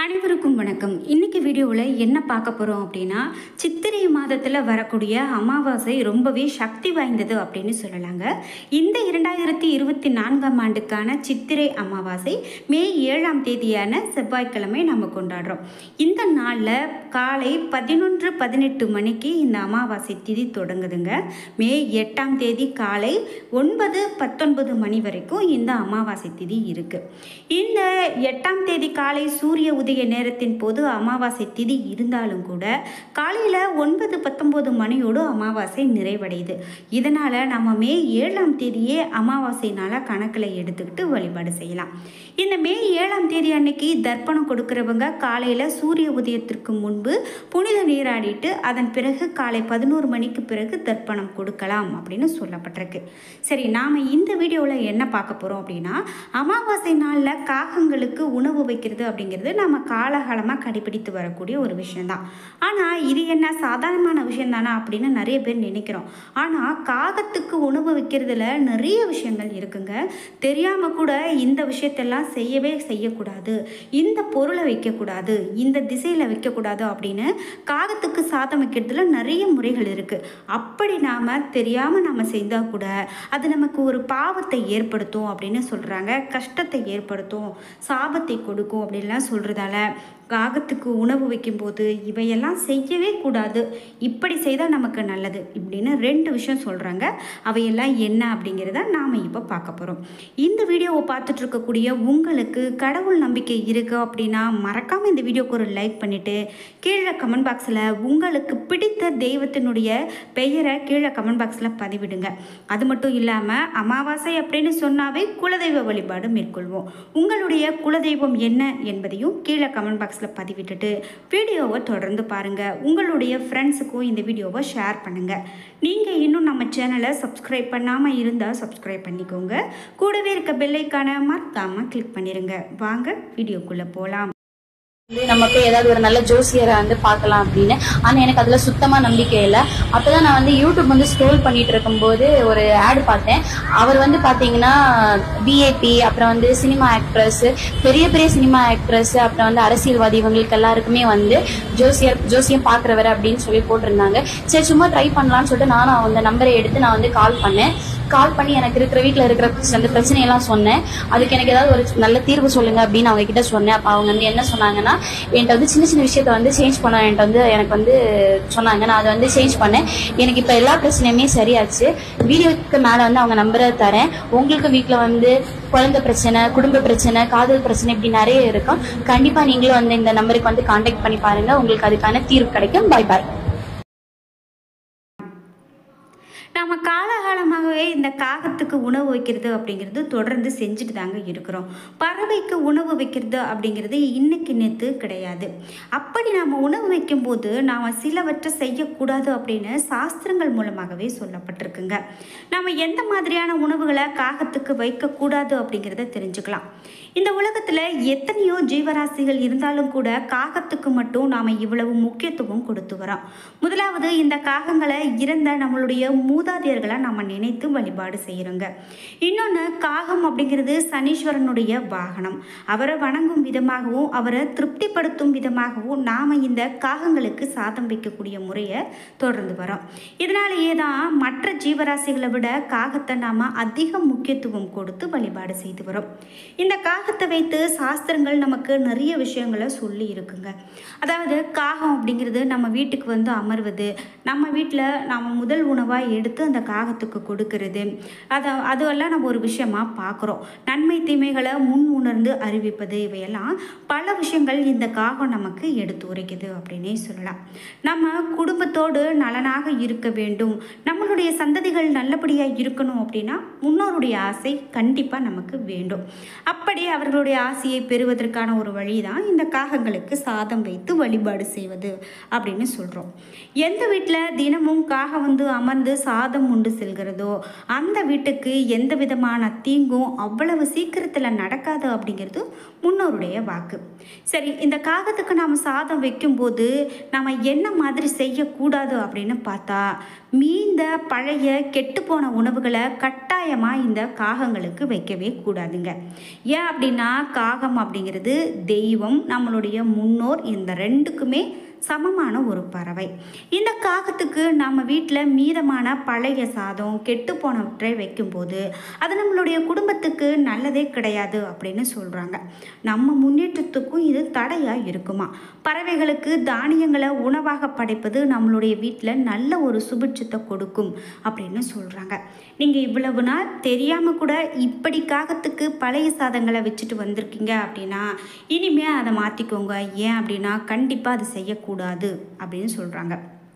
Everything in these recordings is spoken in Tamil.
அனைவருக்கும் வணக்கம் இன்னைக்கு வீடியோவில் என்ன பார்க்க போகிறோம் அப்படின்னா சித்திரை மாதத்தில் வரக்கூடிய அமாவாசை ரொம்பவே சக்தி வாய்ந்தது அப்படின்னு சொல்லலாங்க இந்த இரண்டாயிரத்தி இருபத்தி நான்காம் ஆண்டுக்கான சித்திரை அமாவாசை மே ஏழாம் தேதியான செவ்வாய்க்கிழமை நம்ம கொண்டாடுறோம் இந்த நாளில் காலை பதினொன்று பதினெட்டு மணிக்கு இந்த அமாவாசை திதி தொடங்குதுங்க மே எட்டாம் தேதி காலை ஒன்பது பத்தொன்பது மணி வரைக்கும் இந்த அமாவாசை திதி இருக்கு இந்த எட்டாம் தேதி காலை சூரிய உதய நேரத்தின் போது அமாவாசை திதி இருந்தாலும் கூட காலையில் ஒன்பது பத்தொம்போது மணியோடு அமாவாசை நிறைவடையுது இதனால் நம்ம மே ஏழாம் தேதியே அமாவாசை நாளாக கணக்கில் எடுத்துக்கிட்டு வழிபாடு செய்யலாம் இந்த மே ஏழாம் தேதி அன்னைக்கு தர்ப்பணம் கொடுக்குறவங்க காலையில் சூரிய உதயத்திற்கு முன்பு புனித நீராடிட்டு அதன் பிறகு காலை பதினோரு மணிக்கு பிறகு தர்ப்பணம் கொடுக்கலாம் அப்படின்னு சொல்லப்பட்டிருக்கு சரி நாம் இந்த வீடியோவில் என்ன பார்க்க போகிறோம் அப்படின்னா அமாவாசை நாளில் காகங்களுக்கு உணவு வைக்கிறது அப்படிங்கிறது நம்ம காலகாலமாக கடைபிடித்து வரக்கூடிய ஒரு விஷயம்தான் ஆனால் இது என்ன சாதாரணமான விஷயம் தானே அப்படின்னு நிறைய பேர் நினைக்கிறோம் ஆனால் காகத்துக்கு உணவு வைக்கிறதுல நிறைய விஷயங்கள் இருக்குங்க தெரியாமல் கூட இந்த விஷயத்தெல்லாம் செய்யவே செய்யக்கூடாது இந்த பொருளை வைக்கக்கூடாது இந்த திசையில் வைக்கக்கூடாது அப்படின்னு காகத்துக்கு சாதம் வைக்கிறதுல நிறைய முறைகள் இருக்குது அப்படி நாம் தெரியாமல் நம்ம செய்தால் கூட அது நமக்கு ஒரு பாவத்தை ஏற்படுத்தும் அப்படின்னு சொல்கிறாங்க கஷ்டத்தை ஏற்படுத்தும் சாபத்தை கொடுக்கும் அப்படின்லாம் சொல்கிறதால காகத்துக்கு உணவு வைக்கும்போது இவையெல்லாம் செய்யவே கூடாது இப்படி செய்தால் நமக்கு நல்லது இப்படின்னு ரெண்டு விஷயம் சொல்கிறாங்க அவையெல்லாம் என்ன அப்படிங்கிறத நாம் இப்போ பார்க்க போகிறோம் இந்த வீடியோவை பார்த்துட்டு இருக்கக்கூடிய உங்களுக்கு கடவுள் நம்பிக்கை இருக்குது அப்படின்னா மறக்காமல் இந்த வீடியோக்கு ஒரு லைக் பண்ணிவிட்டு கீழே கமெண்ட் பாக்ஸில் உங்களுக்கு பிடித்த தெய்வத்தினுடைய பெயரை கீழே கமெண்ட் பாக்ஸில் பதிவிடுங்க அது மட்டும் இல்லாமல் அமாவாசை அப்படின்னு சொன்னாவே குலதெய்வ வழிபாடு மேற்கொள்வோம் உங்களுடைய குலதெய்வம் என்ன என்பதையும் கீழே கமெண்ட் பாக்ஸில் பதிவிட்டுட்டு வீடியோவை தொடர்ந்து பாருங்கள் உங்களுடைய ஃப்ரெண்ட்ஸுக்கும் இந்த வீடியோவை ஷேர் பண்ணுங்கள் நீங்கள் இன்னும் நம்ம சேனலை சப்ஸ்கிரைப் பண்ணாமல் இருந்தால் சப்ஸ்கிரைப் பண்ணிக்கோங்க கூடவே இருக்க பெல்லைக்கான மறக்காமல் கிளிக் பண்ணிடுங்க வாங்க வீடியோக்குள்ளே போகலாம் வந்து நம்ம போய் ஏதாவது ஒரு நல்ல ஜோசியரை வந்து பார்க்கலாம் அப்படின்னு ஆனா எனக்கு அதுல சுத்தமா நம்பிக்கை இல்லை அப்பதான் நான் வந்து யூடியூப் வந்து ஸ்க்ரோல் பண்ணிட்டு இருக்கும்போது ஒரு ஆட் பார்த்தேன் அவர் வந்து பாத்தீங்கன்னா பிஏபி அப்புறம் வந்து சினிமா ஆக்ட்ரஸ் பெரிய பெரிய சினிமா ஆக்ட்ரஸ் அப்புறம் வந்து அரசியல்வாதி இவங்களுக்கு எல்லாருக்குமே வந்து ஜோசியர் ஜோசியம் பாக்குறவர் அப்படின்னு சொல்லி போட்டிருந்தாங்க சரி சும்மா ட்ரை பண்ணலாம்னு சொல்லிட்டு நானும் அந்த நம்பரை எடுத்து நான் வந்து கால் பண்ணேன் கால் பண்ணி எனக்கு இருக்கிற வீட்டில் இருக்கிற அந்த பிரச்சனையெல்லாம் சொன்னேன் அதுக்கு எனக்கு ஏதாவது ஒரு நல்ல தீர்வு சொல்லுங்க அப்படின்னு அவங்க கிட்ட சொன்னேன் அப்போ அவங்க வந்து என்ன சொன்னாங்கன்னா என்கிட்ட வந்து சின்ன சின்ன விஷயத்த வந்து சேஞ்ச் பண்ண என்கிட்ட வந்து எனக்கு வந்து சொன்னாங்க நான் அதை வந்து சேஞ்ச் பண்ணேன் எனக்கு இப்போ எல்லா பிரச்சனையுமே சரியாச்சு வீடியோக்கு மேலே வந்து அவங்க நம்பரை தரேன் உங்களுக்கு வீட்டில் வந்து குழந்தை பிரச்சனை குடும்ப பிரச்சனை காதல் பிரச்சனை இப்படி நிறைய இருக்கும் கண்டிப்பாக நீங்களும் வந்து இந்த நம்பருக்கு வந்து காண்டாக்ட் பண்ணி பாருங்க உங்களுக்கு அதுக்கான தீர்வு கிடைக்கும் பாய் பாய் நம்ம காலகாலமாகவே இந்த காகத்துக்கு உணவு வைக்கிறது அப்படிங்கிறது தொடர்ந்து செஞ்சுட்டு தாங்க இருக்கிறோம் பறவைக்கு உணவு வைக்கிறது அப்படிங்கிறது இன்னைக்கு நேற்று கிடையாது அப்படி நாம் உணவு வைக்கும்போது நாம் சிலவற்றை செய்யக்கூடாது அப்படின்னு சாஸ்திரங்கள் மூலமாகவே சொல்லப்பட்டிருக்குங்க நம்ம எந்த மாதிரியான உணவுகளை காகத்துக்கு வைக்கக்கூடாது அப்படிங்கிறத தெரிஞ்சுக்கலாம் இந்த உலகத்தில் எத்தனையோ ஜீவராசிகள் இருந்தாலும் கூட காகத்துக்கு மட்டும் நாம் இவ்வளவு முக்கியத்துவம் கொடுத்து வரோம் முதலாவது இந்த காகங்களை இறந்த நம்மளுடைய மூதாதையர்களை நம்ம நினைத்து வழிபாடு செய்கிறோங்க இன்னொன்று காகம் அப்படிங்கிறது சனீஸ்வரனுடைய வாகனம் அவரை வணங்கும் விதமாகவும் அவரை திருப்திப்படுத்தும் விதமாகவும் நாம் இந்த காகங்களுக்கு சாதம் வைக்கக்கூடிய முறையை தொடர்ந்து வரோம் இதனாலேயே தான் மற்ற ஜீவராசிகளை விட காகத்தை நாம் அதிக முக்கியத்துவம் கொடுத்து வழிபாடு செய்து வரோம் இந்த காகத்தை வைத்து சாஸ்திரங்கள் நமக்கு நிறைய விஷயங்களை சொல்லி இருக்குங்க அதாவது காகம் அப்படிங்கிறது நம்ம வீட்டுக்கு வந்து அமர்வது நம்ம வீட்டில் நம்ம முதல் உணவாக எடுத்து அந்த காகத்துக்கு கொடுக்கறது அதை அதுவெல்லாம் நம்ம ஒரு விஷயமா பார்க்குறோம் நன்மை தீமைகளை முன் உணர்ந்து அறிவிப்பது இவையெல்லாம் பல விஷயங்கள் இந்த காகம் நமக்கு எடுத்து உரைக்குது அப்படின்னே சொல்லலாம் நம்ம குடும்பத்தோடு நலனாக இருக்க வேண்டும் நம்மளுடைய சந்ததிகள் நல்லபடியாக இருக்கணும் அப்படின்னா முன்னோருடைய ஆசை கண்டிப்பாக நமக்கு வேண்டும் அப்படி அவர்களுடைய ஆசையை பெறுவதற்கான ஒரு வழி தான் இந்த காகங்களுக்கு சாதம் வைத்து வழிபாடு செய்வது அப்படின்னு சொல்கிறோம் எந்த வீட்டில் தினமும் காகம் வந்து அமர்ந்து சாதம் உண்டு செல்கிறதோ அந்த வீட்டுக்கு எந்த விதமான தீங்கும் அவ்வளவு சீக்கிரத்தில் நடக்காது அப்படிங்கிறது முன்னோருடைய வாக்கு சரி இந்த காகத்துக்கு நாம் சாதம் வைக்கும்போது நம்ம என்ன மாதிரி செய்யக்கூடாது அப்படின்னு பார்த்தா மீந்த பழைய கெட்டுப்போன உணவுகளை கட்டாயமாக இந்த காகங்களுக்கு வைக்கவே கூடாதுங்க ஏன் அப்படின்னா காகம் அப்படிங்கிறது தெய்வம் நம்மளுடைய முன்னோர் இந்த ரெண்டுக்குமே சமமான ஒரு பறவை இந்த காகத்துக்கு நம்ம வீட்டில் மீதமான பழைய சாதம் கெட்டு போனவற்றை வைக்கும்போது அது நம்மளுடைய குடும்பத்துக்கு நல்லதே கிடையாது அப்படின்னு சொல்கிறாங்க நம்ம முன்னேற்றத்துக்கும் இது தடையாக இருக்குமா பறவைகளுக்கு தானியங்களை உணவாக படைப்பது நம்மளுடைய வீட்டில் நல்ல ஒரு சுபிட்சத்தை கொடுக்கும் அப்படின்னு சொல்கிறாங்க நீங்கள் இவ்வளவு நாள் தெரியாமல் கூட இப்படி காகத்துக்கு பழைய சாதங்களை வச்சுட்டு வந்திருக்கீங்க அப்படின்னா இனிமே அதை மாற்றிக்கோங்க ஏன் அப்படின்னா கண்டிப்பாக அது செய்யக்கூடாது அப்படின்னு சொல்கிறாங்க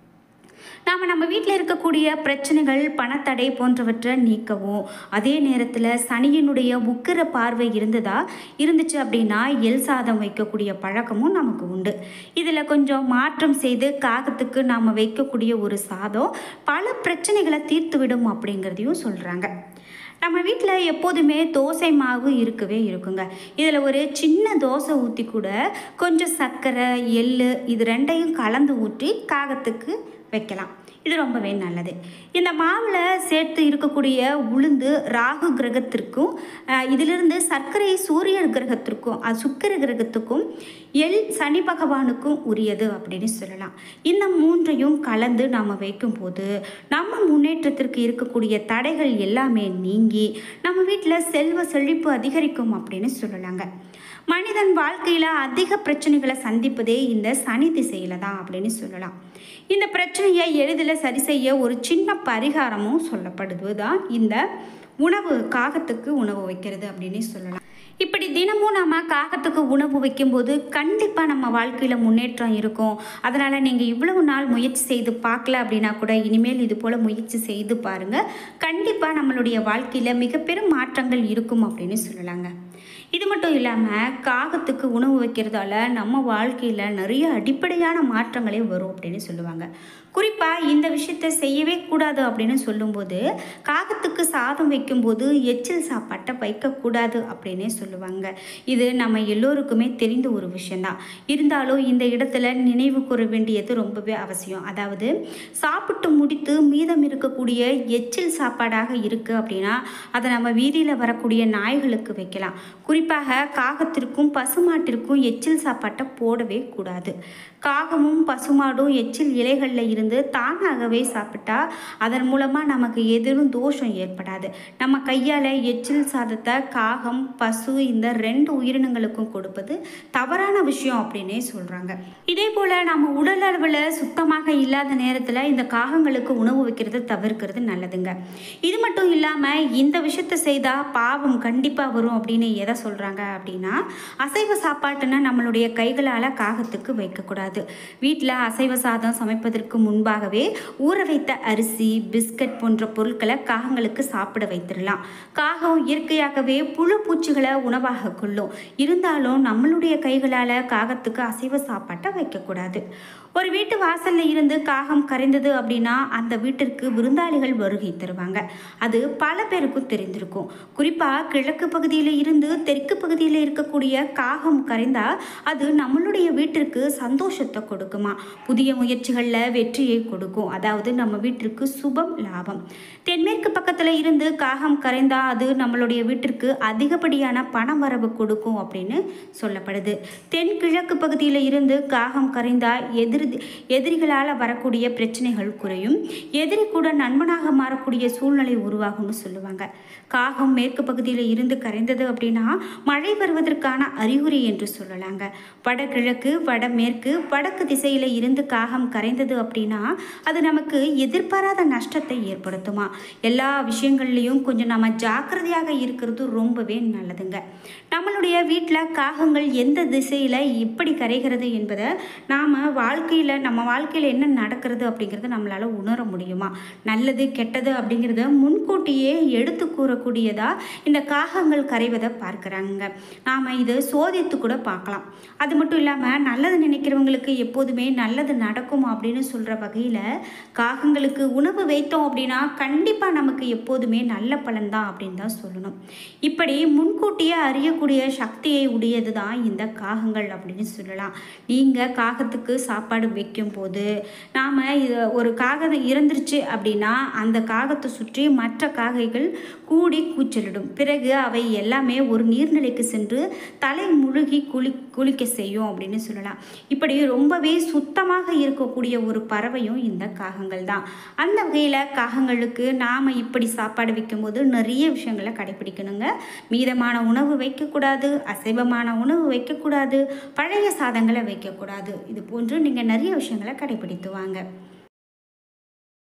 நாம் நம்ம வீட்டில் இருக்கக்கூடிய பிரச்சனைகள் பணத்தடை போன்றவற்றை நீக்கவும் அதே நேரத்தில் சனியினுடைய உக்கிர பார்வை இருந்ததா இருந்துச்சு அப்படின்னா எல் சாதம் வைக்கக்கூடிய பழக்கமும் நமக்கு உண்டு இதில் கொஞ்சம் மாற்றம் செய்து காகத்துக்கு நாம் வைக்கக்கூடிய ஒரு சாதம் பல பிரச்சனைகளை தீர்த்துவிடும் அப்படிங்கிறதையும் சொல்கிறாங்க நம்ம வீட்டில் எப்போதுமே தோசை மாவு இருக்கவே இருக்குங்க இதில் ஒரு சின்ன தோசை ஊற்றி கூட கொஞ்சம் சர்க்கரை எள்ளு இது ரெண்டையும் கலந்து ஊற்றி காகத்துக்கு வைக்கலாம் இது ரொம்பவே நல்லது இந்த மாவில் சேர்த்து இருக்கக்கூடிய உளுந்து ராகு கிரகத்திற்கும் அஹ், இதிலிருந்து சர்க்கரை சூரிய கிரகத்திற்கும் அஹ், சுக்கிர கிரகத்துக்கும் எள் சனி பகவானுக்கும் உரியது அப்படின்னு சொல்லலாம் இந்த மூன்றையும் கலந்து நாம் வைக்கும்போது நம்ம முன்னேற்றத்திற்கு இருக்கக்கூடிய தடைகள் எல்லாமே நீங்கி நம்ம வீட்டில் செல்வ செழிப்பு அதிகரிக்கும் அப்படின்னு சொல்லலாங்க மனிதன் வாழ்க்கையில் அதிக பிரச்சனைகளை சந்திப்பதே இந்த சனி திசையில் தான் அப்படின்னு சொல்லலாம் இந்த பிரச்சனையை எளிதில் சரி செய்ய ஒரு சின்ன பரிகாரமும் சொல்லப்படுது தான் இந்த உணவு காகத்துக்கு உணவு வைக்கிறது அப்படின்னு சொல்லலாம் இப்படி தினமும் நம்ம காகத்துக்கு உணவு வைக்கும்போது கண்டிப்பாக நம்ம வாழ்க்கையில் முன்னேற்றம் இருக்கும் அதனால் நீங்கள் இவ்வளவு நாள் முயற்சி செய்து பார்க்கல அப்படின்னா கூட இனிமேல் இது போல் முயற்சி செய்து பாருங்கள் கண்டிப்பாக நம்மளுடைய வாழ்க்கையில் மிக பெரும் மாற்றங்கள் இருக்கும் அப்படின்னு சொல்லலாங்க இது மட்டும் இல்லாமல் காகத்துக்கு உணவு வைக்கிறதால நம்ம வாழ்க்கையில் நிறைய அடிப்படையான மாற்றங்களே வரும் அப்படின்னு சொல்லுவாங்க குறிப்பாக இந்த விஷயத்தை செய்யவே கூடாது அப்படின்னு சொல்லும்போது காகத்துக்கு சாதம் வைக்கும்போது எச்சில் சாப்பாட்டை வைக்கக்கூடாது அப்படின்னே சொல்லுவாங்க இது நம்ம எல்லோருக்குமே தெரிந்த ஒரு விஷயந்தான் இருந்தாலும் இந்த இடத்துல நினைவு கூற வேண்டியது ரொம்பவே அவசியம் அதாவது சாப்பிட்டு முடித்து மீதம் இருக்கக்கூடிய எச்சில் சாப்பாடாக இருக்குது அப்படின்னா அதை நம்ம வீதியில் வரக்கூடிய நாய்களுக்கு வைக்கலாம் குறிப்பாக காகத்திற்கும் பசுமாட்டிற்கும் எச்சில் சாப்பாட்டை போடவே கூடாது காகமும் பசுமாடும் எச்சில் இலைகளில் இருந்து தானாகவே சாப்பிட்டா அதன் மூலமாக நமக்கு எதிரும் தோஷம் ஏற்படாது நம்ம கையால் எச்சில் சாதத்தை காகம் பசு இந்த ரெண்டு உயிரினங்களுக்கும் கொடுப்பது தவறான விஷயம் அப்படின்னே சொல்கிறாங்க இதே போல் நம்ம உடல் அளவில் சுத்தமாக இல்லாத நேரத்தில் இந்த காகங்களுக்கு உணவு வைக்கிறது தவிர்க்கிறது நல்லதுங்க இது மட்டும் இல்லாமல் இந்த விஷயத்தை செய்தால் பாவம் கண்டிப்பாக வரும் அப்படின்னு எதை சொல்கிறாங்க அப்படின்னா அசைவ சாப்பாட்டுன்னா நம்மளுடைய கைகளால் காகத்துக்கு வைக்கக்கூடாது வீட்டில் அசைவ சாதம் சமைப்பதற்கு முன்பாகவே ஊற வைத்த அரிசி பிஸ்கட் போன்ற பொருட்களை காகங்களுக்கு சாப்பிட வைத்திடலாம் காகம் இயற்கையாகவே புழு பூச்சிகளை உணவாக கொள்ளும் இருந்தாலும் நம்மளுடைய கைகளால் காகத்துக்கு அசைவ சாப்பாட்டை வைக்கக்கூடாது ஒரு வீட்டு வாசல்ல இருந்து காகம் கரைந்தது அப்படின்னா அந்த வீட்டிற்கு விருந்தாளிகள் வருகை தருவாங்க அது பல பேருக்கும் தெரிந்திருக்கும் குறிப்பாக கிழக்கு பகுதியில் இருந்து தெற்கு பகுதியில் இருக்கக்கூடிய காகம் கரைந்தா அது நம்மளுடைய வீட்டிற்கு சந்தோஷத்தை கொடுக்குமா புதிய முயற்சிகளில் வெற்றியை கொடுக்கும் அதாவது நம்ம வீட்டிற்கு சுபம் லாபம் தென்மேற்கு பக்கத்தில் இருந்து காகம் கரைந்தா அது நம்மளுடைய வீட்டிற்கு அதிகப்படியான பண வரவு கொடுக்கும் அப்படின்னு சொல்லப்படுது தென்கிழக்கு பகுதியில் இருந்து காகம் கரைந்தா எதிர் எதிரிகளால் வரக்கூடிய பிரச்சனைகள் குறையும் எதிரி கூட நண்பனாக மாறக்கூடிய சூழ்நிலை உருவாகும்னு சொல்லுவாங்க காகம் மேற்கு பகுதியில் இருந்து கரைந்தது அப்படின்னா மழை வருவதற்கான அறிகுறி என்று சொல்லலாங்க வடகிழக்கு வடமேற்கு வடக்கு திசையில் இருந்து காகம் கரைந்தது அப்படின்னா அது நமக்கு எதிர்பாராத நஷ்டத்தை ஏற்படுத்துமா எல்லா விஷயங்கள்லையும் கொஞ்சம் நம்ம ஜாக்கிரதையாக இருக்கிறது ரொம்பவே நல்லதுங்க நம்மளுடைய வீட்டில் காகங்கள் எந்த திசையில் எப்படி கரைகிறது என்பதை நாம் வாழ்க்கையில் நம்ம வாழ்க்கையில் என்ன நடக்கிறது அப்படிங்கிறத நம்மளால் உணர முடியுமா நல்லது கெட்டது அப்படிங்கிறத முன்கூட்டியே எடுத்து கூறக்கூடியதா இந்த காகங்கள் கரைவதை பார்க்குறாங்க நாம் இதை சோதித்து கூட பார்க்கலாம் அது மட்டும் இல்லாமல் நல்லது நினைக்கிறவங்களுக்கு எப்போதுமே நல்லது நடக்கும் அப்படின்னு சொல்கிற வகையில் காகங்களுக்கு உணவு வைத்தோம் அப்படின்னா கண்டிப்பாக நமக்கு எப்போதுமே நல்ல பலன்தான் அப்படின்னு தான் சொல்லணும் இப்படி முன்கூட்டியே அறியக்கூடிய சக்தியை உடையது தான் இந்த காகங்கள் அப்படின்னு சொல்லலாம் நீங்கள் காகத்துக்கு சாப்பாடு வைக்கும்போது நாம் இது ஒரு காகம் இறந்துருச்சு அப்படின்னா அந்த காகத்தை சுற்றி மற்ற காகைகள் கூடி கூச்சலிடும் பிறகு அவை எல்லாமே ஒரு நீர் நீர்நிலைக்கு சென்று தலை முழுகி குளி குளிக்க செய்யும் அப்படின்னு சொல்லலாம் இப்படி ரொம்பவே சுத்தமாக இருக்கக்கூடிய ஒரு பறவையும் இந்த காகங்கள் தான் அந்த வகையில் காகங்களுக்கு நாம் இப்படி சாப்பாடு வைக்கும்போது நிறைய விஷயங்களை கடைபிடிக்கணுங்க மீதமான உணவு வைக்கக்கூடாது அசைவமான உணவு வைக்கக்கூடாது பழைய சாதங்களை வைக்கக்கூடாது இது போன்று நீங்கள் நிறைய விஷயங்களை கடைபிடித்து வாங்க